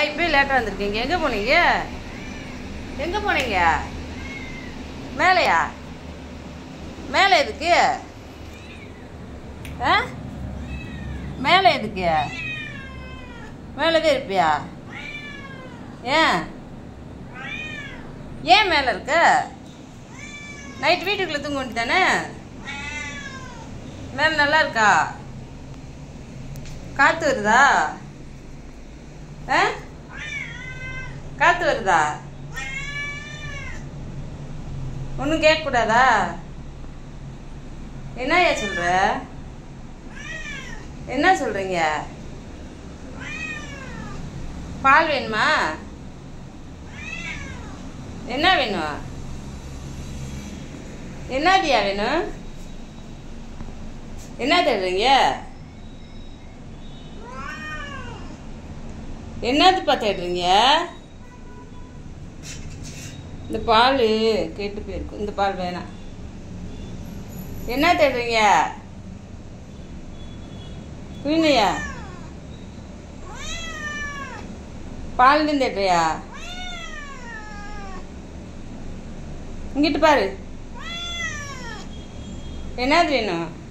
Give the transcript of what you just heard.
இப்போ லேட்டாக வந்திருக்கீங்க எங்கே போனீங்க எங்கே போனீங்க மேலையா மேலே எதுக்கு ஆ மேலே எதுக்கு மேலே தான் இருப்பியா ஏன் ஏன் மேலே இருக்க நைட் வீட்டுக்குள்ளே தூங்க வேண்டியதானே மேலே நல்லா இருக்கா காற்று வருதா ஆ காற்று வருதா ஒன்றும் கேட்கக்கூடாதா என்னய்யா சொல்கிற என்ன சொல்கிறீங்க பால் வேணுமா என்ன வேணும் என்னதியா வேணும் என்ன தேடுறீங்க என்னதுப்பா தேடுறீங்க இந்த பால் கெட்டு போயிருக்கும் இந்த பால் வேணாம் என்ன தேடுறீங்க குயினையா பால் தான் தேடுறியா இங்கிட்டு பாரு என்னது வேணும்